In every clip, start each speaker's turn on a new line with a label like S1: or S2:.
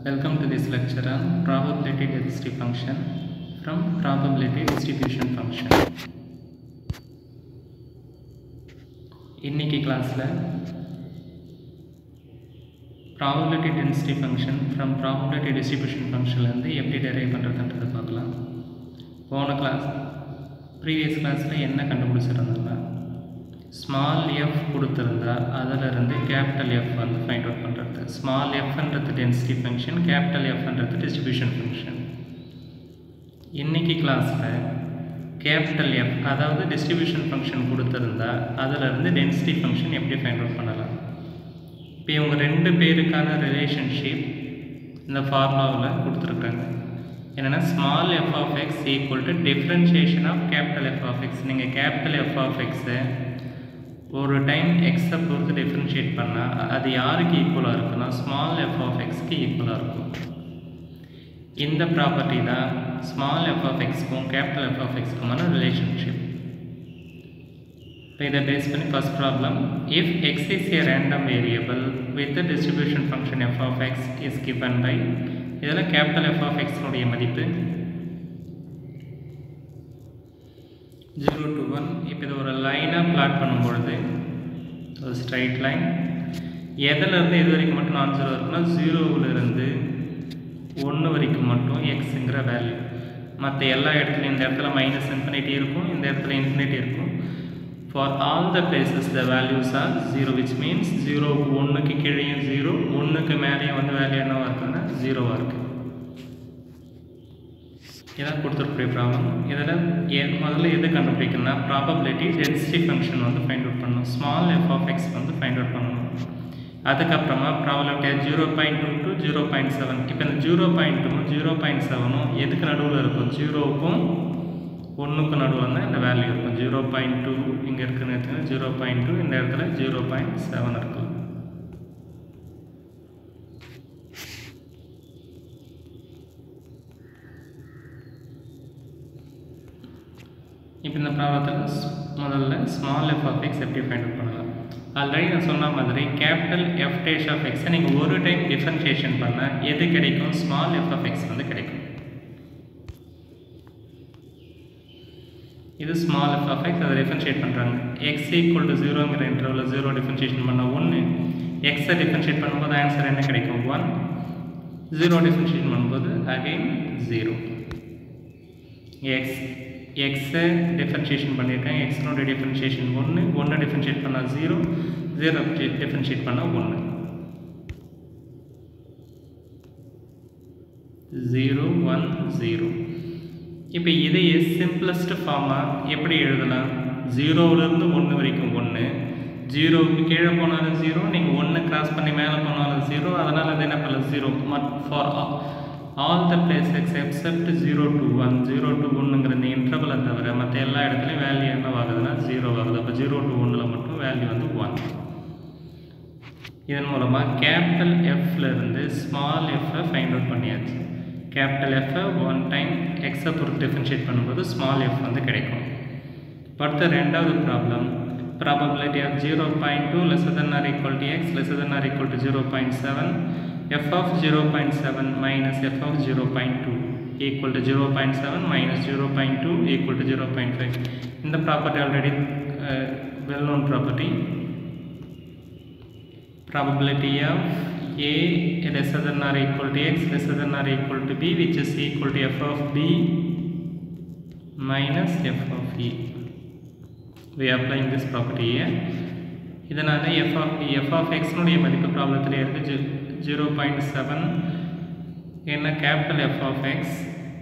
S1: Welcome to this lecture on probability density function from probability distribution function. இன்னைக்கு கிளாஸில் probability density function from probability distribution ஃபங்க்ஷன்லேருந்து எப்படி derive பண்ணுறதுன்றதை பார்க்கலாம் போன class previous கிளாஸில் என்ன கண்டுபிடிச்சிருந்தாங்க ஸ்மால் எஃப் கொடுத்துருந்தா அதிலிருந்து கேபிட்டல் எஃப் வந்து ஃபைண்ட் அவுட் பண்ணுறது ஸ்மால் எஃப்ன்றது டென்சிட்டி ஃபங்க்ஷன் கேபிட்டல் எஃப்ன்றது டிஸ்ட்ரிபியூஷன் ஃபங்க்ஷன் இன்னைக்கு கிளாஸில் கேபிட்டல் எஃப் அதாவது டிஸ்ட்ரிபியூஷன் ஃபங்க்ஷன் கொடுத்துருந்தா அதிலிருந்து டென்சிட்டி ஃபங்க்ஷன் எப்படி ஃபைண்ட் அவுட் பண்ணலாம் இப்போ இவங்க ரெண்டு பேருக்கான ரிலேஷன்ஷிப் இந்த ஃபார்முலாவில் கொடுத்துருக்காங்க என்னென்னா small F of X equal to differentiation of capital F of X நீங்கள் கேபிட்டல் எஃப் ஆஃப் எக்ஸை ஒரு டைம் எக்ஸை பொறுத்து டிஃப்ரென்ஷியேட் பண்ணால் அது யாருக்கு ஈக்குவலாக இருக்குன்னா ஸ்மால் எஃப் ஆஃப் எக்ஸ்க்கு ஈக்குவலாக இருக்கும் இந்த ப்ராப்பர்ட்டி தான் ஸ்மால் எஃப் ஆஃப் எக்ஸ்க்கும் கேபிட்டல் எஃப் ஆஃப் எக்ஸ்க்குமான ரிலேஷன்ஷிப் இப்போ இதை பேஸ் பண்ணி first problem if X is a random variable with distribution function F of X is given by இதில் கேபிட்டல் எஃப் ஆஃப் எக்ஸினுடைய மதிப்பு ஜீரோ டு ஒன் இப்போ இது ஒரு லைனாக பிளாட் பண்ணும்பொழுது ஒரு ஸ்ட்ரைட் லைன் எதுலேருந்து எது வரைக்கும் மட்டும் நான் ஜீரோ இருக்குன்னா ஜீரோவிலிருந்து ஒன்று வரைக்கும் மட்டும் எக்ஸுங்கிற வேல்யூ மற்ற எல்லா இடத்துலையும் இந்த இடத்துல மைனஸ் இன்ஃபினிட்டி இருக்கும் இந்த இடத்துல இன்ஃபினிட்டி இருக்கும் for all the places the values are zero which means zero ஒன்றுக்கு கீழேயும் ஜீரோ ஒன்றுக்கு மேலேயும் வந்து வேல்யூ என்னவாக இருக்குன்னா ஜீரோவாக இருக்குது இதான் கொடுத்துருக்கூடிய ப்ராப்ளம் இதில் எ முதல்ல எது கண்டுபிடிக்கணும்னா ப்ராபபிலிட்டி டென்சிட்டி ஃபங்க்ஷன் வந்து ஃபைண்ட் அவுட் பண்ணணும் ஸ்மால் எஃப் ஆஃப் எக்ஸ் வந்து ஃபைண்ட் அவுட் பண்ணணும் அதுக்கப்புறமா probability zero point two to zero point seven இப்போ இந்த ஜீரோ பாயிண்ட் டூவும் ஜீரோ பாயிண்ட் செவனும் எதுக்கு நடுவில் இருக்கும் ஜீரோவுக்கும் ஒன்றுக்கும் நடுவில் தான் இந்த வேல்யூ இருக்கும் ஜீரோ பாயிண்ட் டூ இங்கே இருக்குன்னு எடுத்துங்க ஜீரோ பாயிண்ட் டூ இந்த இடத்துல ஜீரோ பாயிண்ட் செவன் இருக்கும் இப்போ இந்த ப்ராப்ளத்தில் முதல்ல ஸ்மால் எஃப் ஆஃப் எக்ஸ் எப்படி ஃபைண்ட் அவுட் பண்ணலாம் ஆல்ரெடி நான் சொன்ன மாதிரி கேபிட்டல் எஃப் டேஷ் ஆஃப் எக்ஸை நீங்கள் ஒரு டைம் டிஃப்ரென்ஷியேஷன் பண்ணால் எது கிடைக்கும் ஸ்மால் எஃப் ஆஃப் எக்ஸ் வந்து கிடைக்கும் இது ஸ்மால் எஃப் ஆஃப் எக்ஸ் அதை டிஃப்ரென்ஷியேட் பண்ணுறாங்க எக்ஸ் ஈக்குவல் டு ஜீரோங்கிற இன்டர்வலில் ஜீரோ டிஃப்ரென்ஷியேஷன் பண்ண ஒன்று எக்ஸை டிஃப்ரென்ஷியேட் பண்ணும்போது ஆன்சர் என்ன கிடைக்கும் ஒன் ஜீரோ டிஃப்ரென்ஷியேட் பண்ணும்போது அகைன் ஜீரோ எக்ஸ் எக்ஸை டிஃப்ரென்ஷியேஷன் பண்ணியிருக்கேன் எக்ஸினுடைய டிஃப்ரென்ஷியேஷன் ஒன்று ஒன்று டிஃப்ரென்ஷியேட் பண்ணால் ஜீரோ ஜீரோ டிஃப்ரென்ஷியேட் பண்ணால் ஒன்று ஜீரோ ஒன் ஜீரோ இப்போ இதையே சிம்பிளஸ்ட் ஃபார்மாக எப்படி எழுதலாம் ஜீரோவிலேருந்து ஒன்று வரைக்கும் ஒன்று ஜீரோவுக்கு கீழே போனாலும் ஜீரோ நீங்கள் ஒன்று கிராஸ் பண்ணி மேலே போனாலும் ஜீரோ அதனால் அது என்ன பண்ணல ஜீரோ மட் for all the place X except zero to one zero to ஒன்றுங்கிற இந்த இன்டர்வலை தவிர மற்ற எல்லா இடத்துலையும் வேல்யூ என்ன ஆகுதுன்னா ஜீரோ ஆகுது அப்போ ஜீரோ டு ஒன்றில் மட்டும் வேல்யூ வந்து ஒன் இதன் மூலமாக கேபிட்டல் எஃப்லேருந்து ஸ்மால் எஃப்பை ஃபைண்ட் அவுட் பண்ணியாச்சு கேபிட்டல் எஃப்பை ஒன் டைம் எக்ஸை பொறுத்து டிஃப்ரென்ஷியேட் பண்ணும்போது ஸ்மால் எஃப் வந்து கிடைக்கும் அடுத்த ரெண்டாவது problem probability of zero point two less than or equal to X less than or equal to zero point seven f of 0.7 minus f of 0.2 equal to 0.7 minus 0.2 equal to 0.5 இந்த property already uh, well known property probability of a lesser than or equal to x lesser than or equal to b which is equal to f of b minus f of e we are applying this property here இதனால் F of T F of எக்ஸ்னுடைய மதிப்பு ப்ராப்ளத்தில் இருக்குது zero point seven என்ன capital F of X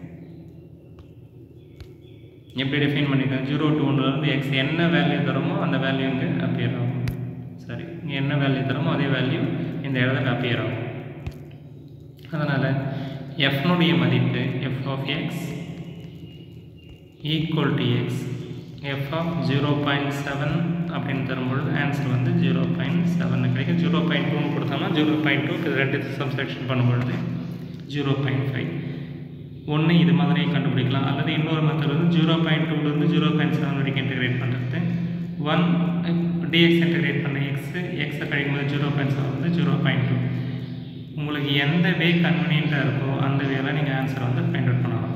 S1: எப்படி define பண்ணியிருக்கேன் zero two ஒன்றுலேருந்து X என்ன வேல்யூ தருமோ அந்த வேல்யூ இங்கே அப்பியர் ஆகும் சரி இங்கே என்ன வேல்யூ தருமோ அதே வேல்யூ இந்த இடத்துல அப்பியர் ஆகும் அதனால் எஃப்னுடைய மதிப்பு F of X equal to X F of zero point seven அப்படின்னு தரும்பொழுது ஆன்சர் வந்து ஜீரோ பாயிண்ட் செவன் கிடைக்கும் ஜீரோ பாயிண்ட் டூன்னு கொடுத்தோம்னா ஜீரோ பாயிண்ட் டூ ரெண்டு சப்ஸ்ட்ரக்ஷன் பண்ணும்பொழுது ஜீரோ பாயிண்ட் ஃபைவ் ஒன்று இது மாதிரி கண்டுபிடிக்கலாம் அல்லது இன்னொரு மெத்தட் வந்து ஜீரோ பாயிண்ட் டூலேருந்து ஜீரோ பாயிண்ட் செவன் வரைக்கும் இன்டெகிரேட் பண்ணுறது ஒன் டிஎக்ஸ் இன்டெகிரேட் பண்ண எக்ஸு எக்ஸை கழிக்கும் போது ஜீரோ பாயிண்ட் செவன் வந்து ஜீரோ பாயிண்ட் டூ உங்களுக்கு எந்த வே கன்வீனியண்ட்டாக இருக்கோ அந்த வேல நீங்கள் ஆன்சரை வந்து ஃபைண்ட் அவுட் பண்ணலாம்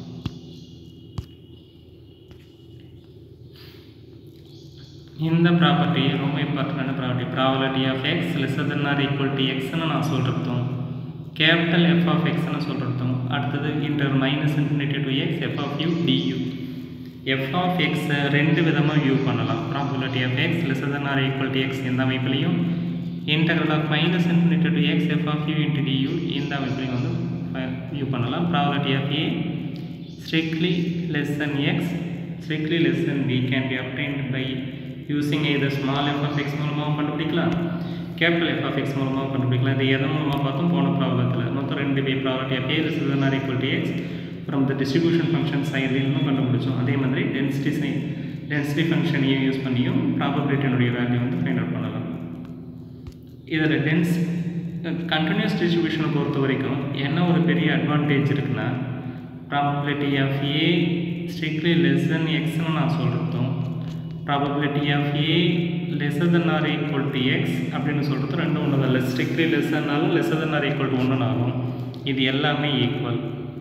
S1: இந்த ப்ராப்பர்ட்டி ரொம்ப இம்பார்ட்டண்டான property probability of X lesser than or equal to எக்ஸ்னு நான் சொல்கிறதும் கேபிட்டல் எஃப் ஆஃப் எக்ஸ்னு சொல்கிறதும் அடுத்தது inter minus infinity to X F of U DU F of எக்ஸை ரெண்டு விதமாக வியூ பண்ணலாம் probability of X lesser than or equal to X இந்த அமைப்புலையும் interval of minus infinity to X F of U into DU இந்த அமைப்புலையும் வந்து view பண்ணலாம் probability of A strictly less than x strictly less than b can be obtained by using either small f of x மூலமாகவும் கண்டுபிடிக்கலாம் capital F of X மூலமாகவும் கண்டுபிடிக்கலாம் இது எதன் மூலமாக பார்த்தோம் போன ப்ராப்ளத்தில் மொத்தம் ரெண்டு பே property of A less than or equal to X from the distribution function சைட்லேருந்தும் கண்டுபிடிச்சோம் அதே மாதிரி டென்சிட்டி சை டென்சிட்டி ஃபங்க்ஷனையும் யூஸ் பண்ணியும் ப்ராபபிலிட்டியினுடைய வேல்யூ வந்து ஃபைண்ட் அவுட் பண்ணலாம் இதில் டென்ஸ் கண்டினியூஸ் டிஸ்ட்ரிபியூஷனை பொறுத்த வரைக்கும் என்ன ஒரு பெரிய அட்வான்டேஜ் இருக்குன்னா probability of A strictly less than எக்ஸ்னு நான் சொல்கிறதும் probability of A lesser than or equal to X அப்படின்னு சொல்கிறது ரெண்டும் ஒன்று தான் லெஸ் ஸ்ட்ரிக்ட்லி லெஸ்ஸர்னாலும் lesser than or equal to ஒன்றுன்னு ஆகும் இது எல்லாமே ஈக்குவல்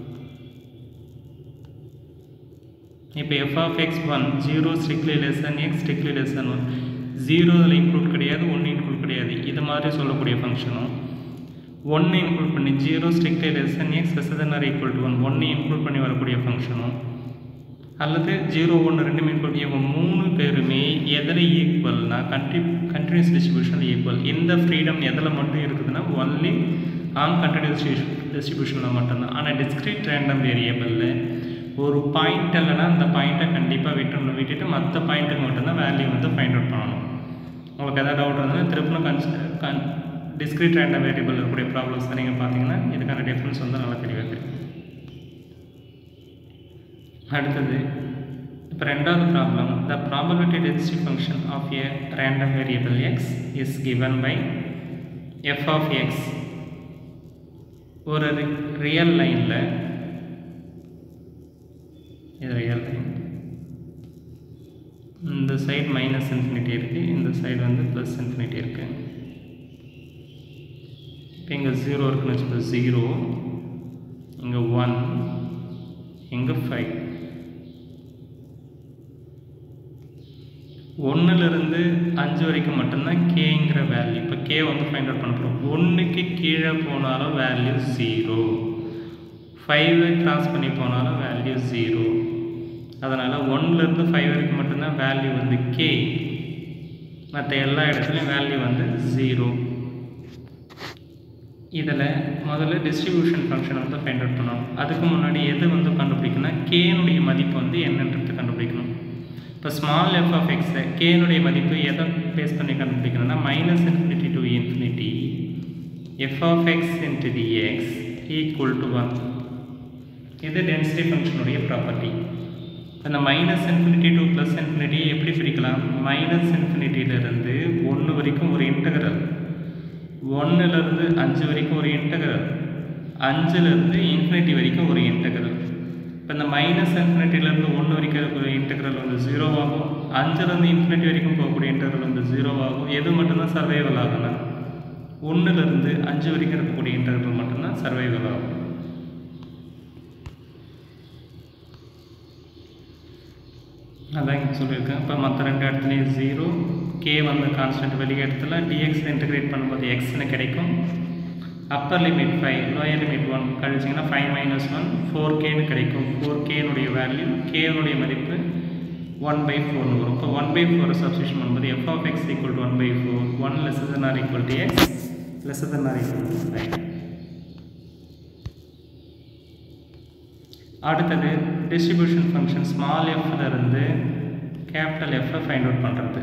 S1: இப்போ F of X one zero strictly less than X strictly less than one zero இதில் இன்க்ளூட் கிடையாது ஒன்று இன்க்ளூட் கிடையாது இது மாதிரி சொல்லக்கூடிய ஃபங்க்ஷனும் ஒன்று இன்க்ளூட் பண்ணி zero strictly less than X less than or equal to one ஒன்று இன்க்ளூட் பண்ணி வரக்கூடிய ஃபங்க்ஷனும் அல்லது ஜீரோ ஒன்று ரெண்டுமே இன்க்ளூட் இவங்க மூணு பேருமே எதில் ஈக்குவல்னா கண்டி கண்டினியூஸ் டிஸ்ட்ரிபியூஷன் ஈக்குவல் இந்த ஃப்ரீடம் எதில் மட்டும் இருக்குதுன்னா ஒன்லி ஆன் கண்டினியூஸ் டிஸ்ட்ரிபியூஷனில் மட்டும்தான் ஆனால் டிஸ்கிரிட் ரேண்டம் வேரியபிளில் ஒரு பாயிண்ட் இல்லைன்னா அந்த பாயிண்ட்டை கண்டிப்பாக விட்டுணும் விட்டுட்டு மற்ற பாயிண்ட்டுக்கு மட்டும்தான் வேல்யூ வந்து ஃபைண்ட் அவுட் பண்ணணும் உங்களுக்கு எதாவது டவுட் இருந்ததுன்னா திருப்பணும் cons con discrete random variable இருக்கக்கூடிய ப்ராப்ளம்ஸ் தான் நீங்கள் பார்த்தீங்கன்னா இதுக்கான டிஃப்ரென்ஸ் வந்து நல்லா தெளிவாக தெரியும் அடுத்தது இப்போ ரெண்டாவது problem the probability density function of a random variable X is given by F of X ஒரு ரியல் லைனில் இது ரியல் லைன் இந்த சைடு மைனஸ் இன்ஃபினிட்டி இருக்குது இந்த சைடு வந்து ப்ளஸ் இன்ஃபினிட்டி இருக்குது இப்போ இங்கே ஜீரோ இருக்குன்னு வச்சுக்கோ ஜீரோ இங்கே ஒன் இங்கே ஃபைவ் ஒன்றுலேருந்து அஞ்சு வரைக்கும் மட்டும்தான் கேங்கிற வேல்யூ இப்போ கே வந்து ஃபைண்ட் அவுட் பண்ண போகிறோம் ஒன்றுக்கு கீழே போனாலும் வேல்யூ ஜீரோ ஃபைவை கிராஸ் பண்ணி போனாலும் வேல்யூ ஜீரோ அதனால் ஒன்லேருந்து ஃபைவ் வரைக்கும் மட்டும்தான் வேல்யூ வந்து கே மற்ற எல்லா இடத்துலையும் வேல்யூ வந்து ஜீரோ இதில் முதல்ல டிஸ்ட்ரிபியூஷன் ஃபங்க்ஷன் வந்து ஃபைண்ட் அவுட் பண்ணணும் அதுக்கு முன்னாடி எது வந்து கண்டுபிடிக்கணும்னா கேனுடைய மதிப்பு வந்து என்னன்றது கண்டுபிடிக்கணும் இப்போ ஸ்மால் எஃப் ஆஃப் எக்ஸை கேனுடைய மதிப்பு எதை பேஸ் பண்ணி கண்டுபிடிக்கணும்னா minus infinity to infinity F of X into D X equal to one இது டென்சிட்டி ஃபங்க்ஷனுடைய ப்ராப்பர்ட்டி இந்த minus infinity to plus infinity எப்படி பிரிக்கலாம் மைனஸ் இன்ஃபினிட்டியிலிருந்து ஒன்று வரைக்கும் ஒரு இன்டகரல் ஒன்றுலேருந்து அஞ்சு வரைக்கும் ஒரு இன்டகரல் அஞ்சுலேருந்து இன்ஃபினிட்டி வரைக்கும் ஒரு இன்டகரல் இப்போ இந்த மைனஸ் இன்ஃபினிட்டிலேருந்து ஒன்று வரைக்கும் இருக்கிற இன்டகரல் வந்து ஜீரோவாகும் அஞ்சுலேருந்து இன்ஃபினிட்டி வரைக்கும் போகக்கூடிய இன்டகரல் வந்து ஜீரோவாகும் எது மட்டும்தான் சர்வைவல் ஆகும்னா ஒன்றுலேருந்து அஞ்சு வரைக்கும் இருக்கக்கூடிய இன்டகரல் மட்டும்தான் சர்வைவல் ஆகும் அதான் இங்கே சொல்லியிருக்கேன் இப்போ மற்ற ரெண்டு இடத்துலையும் ஜீரோ கே வந்து கான்ஸ்டன்ட் வெளியே இடத்துல டிஎக்ஸ் இன்டகிரேட் பண்ணும்போது எக்ஸ்னு கிடைக்கும் upper limit five lower limit one கழிச்சிங்கன்னா ஃபைவ் மைனஸ் ஒன் ஃபோர் கேன்னு கிடைக்கும் ஃபோர் கேனுடைய வேல்யூ கேனுடைய மதிப்பு ஒன் பை ஃபோர்னு வரும் இப்போ ஒன் பை ஃபோரை சப்ஸ்டியூஷன் பண்ணும்போது F of X equal to one by four one less than or equal to X less than or equal to five அடுத்தது distribution function small எஃப்ல இருந்து capital எஃப்ஐ ஃபைண்ட் அவுட் பண்ணுறது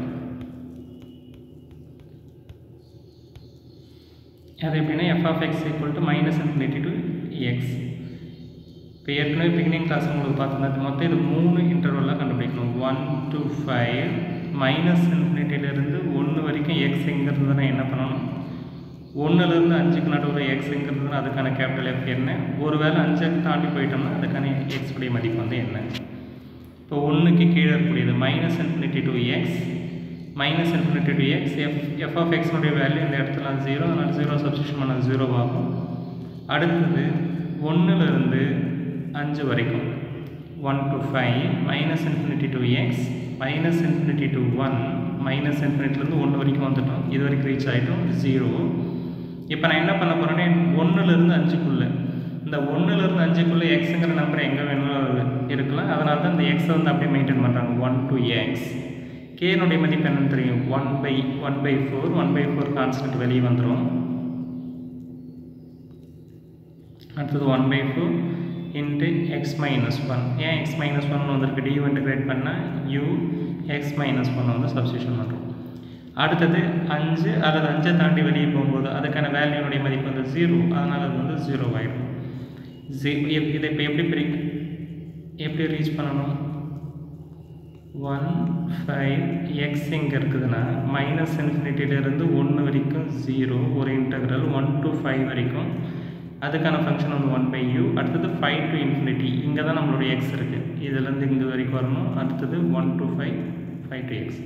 S1: அது எப்படின்னா F of X equal to minus infinity to X இப்போ ஏற்கனவே beginning class உங்களுக்கு பார்த்தோம்னா மொத்தம் இது மூணு இன்டர்வலாக கண்டுபிடிக்கணும் ஒன் டு ஃபைவ் மைனஸ் இன்ஃபினிட்டியிலேருந்து ஒன்று வரைக்கும் எக்ஸ் எங்கே இருந்ததுன்னா என்ன பண்ணணும் ஒன்றுலேருந்து அஞ்சுக்கு நடுவில் எக்ஸுங்கிறதுனா அதுக்கான கேபிட்டல் எஃப் என்ன ஒருவேளை அஞ்சை தாண்டி போயிட்டோம்னா அதுக்கான எக்ஸுடைய மதிப்பு வந்து என்ன இப்போ ஒன்றுக்கு கீழே இருக்கக்கூடியது minus infinity to X minus infinity to X F F of எக்ஸ்னுடைய வேல்யூ இந்த இடத்துல ஜீரோ அதனால் ஜீரோ சப்ஸ்டியூஷன் பண்ண ஜீரோ ஆகும் அடுத்தது ஒன்றுலேருந்து அஞ்சு வரைக்கும் one to five minus infinity to X minus infinity to one minus இன்ஃபினிட்டிலேருந்து ஒன்று வரைக்கும் வந்துட்டோம் இது வரைக்கும் ரீச் ஆகிட்டோம் ஜீரோ இப்போ நான் என்ன பண்ண போகிறேன்னா ஒன்றுலேருந்து அஞ்சுக்குள்ளே இந்த ஒன்றுலேருந்து அஞ்சுக்குள்ளே எக்ஸுங்கிற நம்பர் எங்கே வேணாலும் இருக்கலாம் அதனால தான் இந்த எக்ஸை வந்து அப்படியே மெயின்டைன் பண்ணுறாங்க ஒன் டு எக்ஸ் கேனுடைய மதிப்பு என்னன்னு தெரியும் one by one by four one by four constant வெளியே வந்துடும் அடுத்தது one by four into X minus one ஏன் எக்ஸ் மைனஸ் ஒன் வந்திருக்கு டி இன்டிகிரேட் பண்ணால் யூ எக்ஸ் மைனஸ் ஒன் வந்து சப்ஸ்டியூஷன் பண்ணுறோம் அடுத்தது அஞ்சு அல்லது அஞ்சை தாண்டி வெளியே போகும்போது அதுக்கான வேல்யூனுடைய மதிப்பு வந்து ஜீரோ அதனால் அது வந்து ஜீரோ ஆகிடும் ஜீ இதை இப்போ எப்படி பிரி எப்படி ரீச் பண்ணணும் ஒன் ஃபைவ் எக்ஸ் இங்கே இருக்குதுன்னா மைனஸ் இன்ஃபினிட்டியிலேருந்து ஒன்று வரைக்கும் ஜீரோ ஒரு இன்டகிரல் ஒன் டு ஃபைவ் வரைக்கும் அதுக்கான ஃபங்க்ஷன் வந்து ஒன் பை யூ அடுத்தது ஃபைவ் டு இன்ஃபினிட்டி இங்கே தான் நம்மளுடைய எக்ஸ் இருக்குது இதுலேருந்து இங்கே வரைக்கும் வரணும் அடுத்தது one to five five to X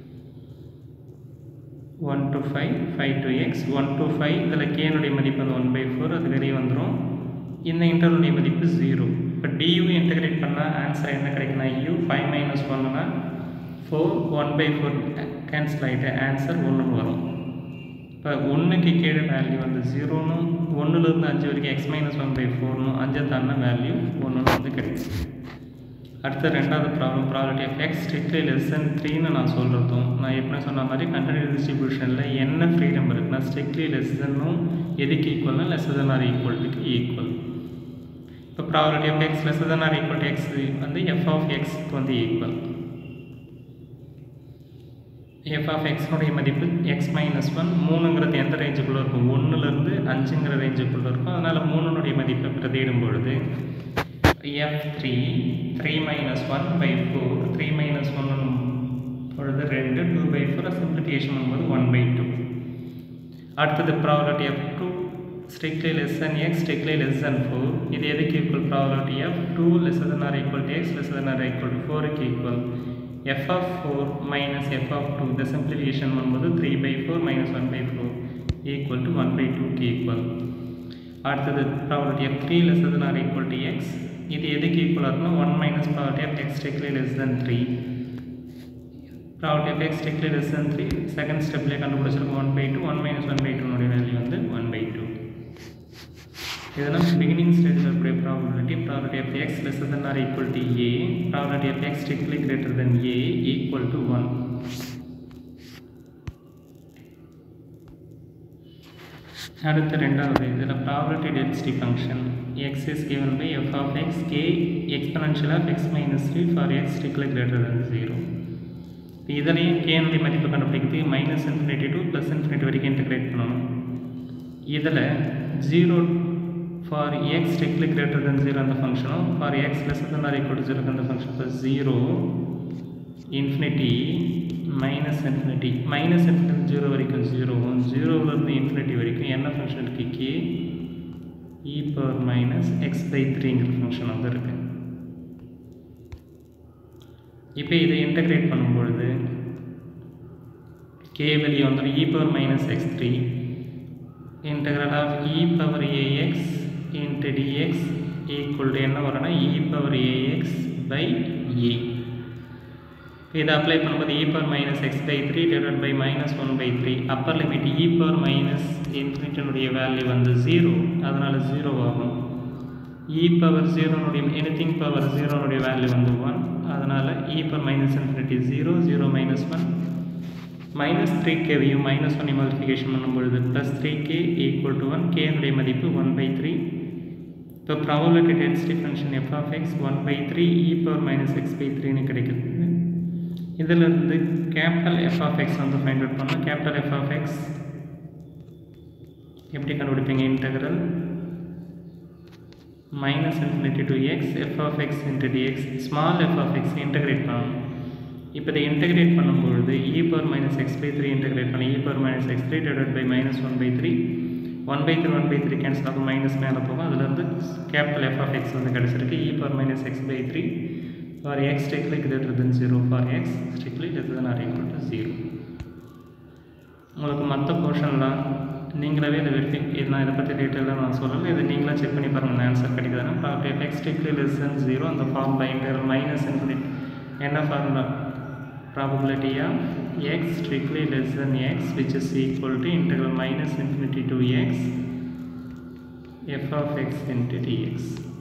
S1: one to five five to X one to five இதில் கேனுடைய மதிப்பு வந்து ஒன் பை ஃபோர் அது வெளியே வந்துடும் இந்த இன்டர்வலுடைய மதிப்பு ஜீரோ இப்போ டியூ இன்டகிரேட் பண்ணால் ஆன்சர் என்ன கிடைக்குன்னா யூ ஃபைவ் மைனஸ் ஒன்னுனா four one by four cancel ஆகிட்டு ஆன்சர் ஒன்றுன்னு வரும் இப்போ ஒன்றுக்கு கீழே வேல்யூ வந்து ஜீரோன்னு ஒன்றுலேருந்து அஞ்சு வரைக்கும் எக்ஸ் மைனஸ் ஒன் பை ஃபோர்னும் அஞ்சை தாண்டின வேல்யூ ஒன்றுன்னு வந்து கிடைக்கும் அடுத்த ரெண்டாவது problem property of X strictly less than த்ரீன்னு நான் சொல்கிறதும் நான் ஏற்கனவே சொன்ன மாதிரி கண்டினியூ டிஸ்ட்ரிபியூஷனில் என்ன ஃப்ரீடம் இருக்குன்னா ஸ்ட்ரிக்ட்லி லெஸ் தென்னும் எதுக்கு ஈக்குவல்னா லெஸ் தென் ஆர் ஈக்குவல்ட்டுக்கு ஈக்குவல் இப்போ property of X less than or equal to X வந்து எஃப் ஆஃப் எக்ஸ்க்கு வந்து ஈக்குவல் எஃப் ஆஃப் எக்ஸ்னுடைய மதிப்பு எக்ஸ் மைனஸ் ஒன் மூணுங்கிறது எந்த ரேஞ்சுக்குள்ளே இருக்கும் ஒன்றுலேருந்து அஞ்சுங்கிற ரேஞ்சுக்குள்ளே இருக்கும் அதனால் மூணுனுடைய மதிப்பை பிரதியிடும் பொழுது F three three minus one by four three minus one பொழுது ரெண்டு டூ பை ஃபோர் சிம்பிளிஃபிகேஷன் பண்ணும்போது ஒன் பை டூ அடுத்தது property of two strictly less than X strictly less than four இது எதுக்கு equal property of two less than or equal to X less than or equal to ஃபோருக்கு equal F of four minus F of two இந்த simplification பண்ணும்போது three by four minus one by four equal to one by டூக்கு equal அடுத்தது property of three less than or equal to X இது எதுக்கு ஈக்குவலாக இருக்குன்னா one minus property of X strictly less than three property of X strictly less than three second ஸ்டெப்லேயே கண்டுபிடிச்சிருக்கோம் one by two one minus one by டூனுடைய value வந்து one by two இதெல்லாம் beginning ஸ்டேஜில் இருக்கக்கூடிய probability property of X less than or equal to A property of X strictly greater than A equal to one அடுத்த ரெண்டாவது இதில் property density function X is given by F of X K exponential of X minus three for X strictly greater than zero இப்போ இதுலேயும் கேனுடைய மதிப்பு கண்டுபிடிக்கிறதுக்கு minus infinity to plus infinity வரைக்கும் integrate பண்ணணும் இதில் zero for X strictly greater than zero அந்த ஃபங்க்ஷனும் for X less than or equal to zero அந்த ஃபங்க்ஷன் இப்போ zero infinity minus infinity minus infinity zero வரைக்கும் ஜீரோவும் ஜீரோவிலேருந்து இன்ஃபினிட்டி வரைக்கும் என்ன ஃபங்க்ஷன் இருக்குது K E power minus X by த்ரீங்கிற ஃபங்க்ஷன் வந்து இருக்குது இப்போ இதை இன்டகிரேட் பண்ணும்பொழுது கே வெளியே வந்துடும் E power minus X three integral of E power AX into DX equal to என்ன வரும்னா E power AX by A இதை அப்ளை பண்ணும்போது E power minus X by three divide by minus one by three upper limit E power minus இன்ஃபினிட்டினுடைய value வந்து zero அதனால் zero ஆகும் E power ஜீரோனுடைய anything power ஜீரோனுடைய value வந்து one அதனால் E power minus infinity zero zero minus one minus three கேவையும் minus ஒன்னை multiplication பண்ணும்பொழுது plus three K equal to one கேனுடைய மதிப்பு ஒன் பை த்ரீ இப்போ probability density function F of X one by three E power minus X by த்ரீன்னு கிடைக்குது இதிலிருந்து capital F of X வந்து ஃபைண்ட் அவுட் பண்ணோம் கேபிட்டல் எஃப் ஆஃப் எக்ஸ் எப்படி கண்டுபிடிப்பீங்க integral minus infinity to X F of X into DX small F of X integrate பண்ணணும் இப்போ இதை இன்டகிரேட் பண்ணும்பொழுது E power minus X by three integrate பண்ணி E power minus X three divide by minus one by three one by three one by three cancel ஆகும் minus மேலே போகும் அதுலேருந்து capital F of X வந்து கிடச்சிருக்கு E power minus X by three for X strictly greater than zero for X strictly less than or equal to zero உங்களுக்கு மற்ற போர்ஷன்லாம் நீங்களாவே இதை வெரிஃபை இது நான் இதை பற்றி டீட்டெயிலாக நான் சொல்லலை இது நீங்களாக செக் பண்ணி பாருங்கள் இந்த ஆன்சர் கிடைக்குதுன்னா property of X strictly less than zero அந்த ஃபார்ம் பை இன்டர் மைனஸ் இன்ஃபினிட் என்ன formula probability of x strictly less than x which is equal to integral minus infinity to x f of x into dx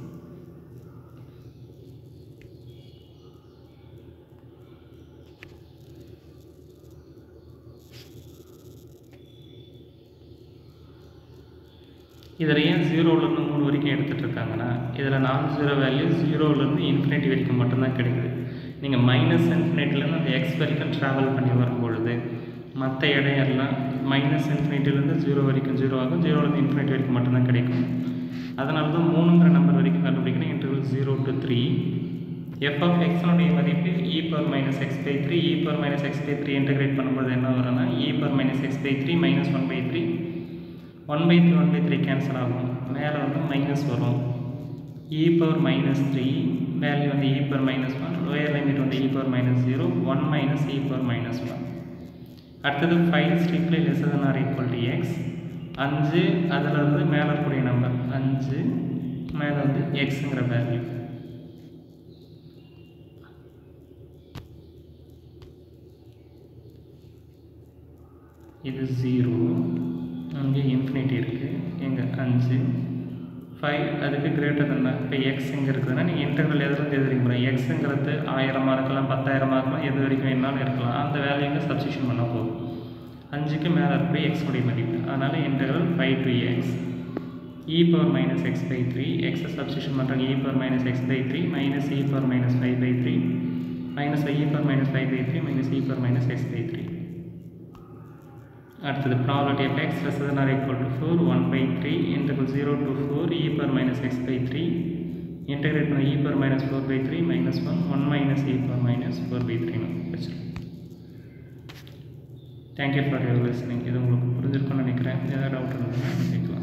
S1: இதில் ஏன் ஜீரோலேருந்து மூணு வரைக்கும் எடுத்துகிட்டு இருக்காங்கன்னா இதில் நாலு ஜீரோ வேல்யூ ஜீரோலேருந்து இன்ஃபினிட்டி வரைக்கும் மட்டும்தான் கிடைக்குது நீங்கள் மைனஸ் இன்ஃபினிட்டிலேருந்து அந்த எக்ஸ் வரைக்கும் ட்ராவல் பண்ணி வரும்பொழுது மற்ற இடையெல்லாம் மைனஸ் இன்ஃபினிட்டிலேருந்து ஜீரோ வரைக்கும் ஜீரோ ஆகும் ஜீரோலேருந்து இன்ஃபினிட்டி வரைக்கும் மட்டும்தான் கிடைக்கும் அதனால தான் மூணுங்கிற நம்பர் வரைக்கும் கண்டுபிடிக்கணும் interval zero to three F of எக்ஸனுடைய மதிப்பு E power minus X by three E power minus X by three integrate பண்ணும்போது என்ன வரும்னா E power minus X by three minus one by three one by three one by three cancel ஆகும் மேலே வந்து minus வரும் E power minus three value வந்து E power minus one lower limit வந்து E power minus zero one minus E power minus one அடுத்தது five strictly less than or equal to X அஞ்சு அதில் இருந்து மேலே இருக்கக்கூடிய நம்பர் அஞ்சு மேலே வந்து எக்ஸுங்கிற வேல்யூ இது ஜீரோ அங்கே இன்ஃபினிட்டி இருக்குது எங்கே அஞ்சு ஃபைவ் அதுக்கு கிரேட்டர் தான் இப்போ எக்ஸ் எங்கே இருக்குதுன்னா நீங்கள் இன்டர்வல் எதுலேருந்து எது வரைக்கும் போகிறோம் எக்ஸுங்கிறது ஆயிரமாக இருக்கலாம் பத்தாயிரமாக இருக்கலாம் எது வரைக்கும் வேணாலும் இருக்கலாம் அந்த வேல்யூங்க சப்ஸ்டியூஷன் பண்ண போகும் அஞ்சுக்கு மேலே இருக்கக்கூடிய எக்ஸுடைய மதிப்பு அதனால் interval five to X E power minus X by three எக்ஸை சப்ஸ்டியூஷன் பண்ணுறாங்க E power minus X by three minus E power minus five by three minus E power minus five by three minus E power minus X by three அடுத்தது property of X less than or equal to four one by three interval zero to four E power minus X by three integrate பண்ண இ power minus four by three minus one one minus E power minus four by த்ரீன்னு வச்சுருக்கோம் thank you for your listening இது உங்களுக்கு புரிஞ்சிருக்கும்னு நினைக்கிறேன் ஏதாவது doubt இருந்ததுன்னா கேட்கலாம்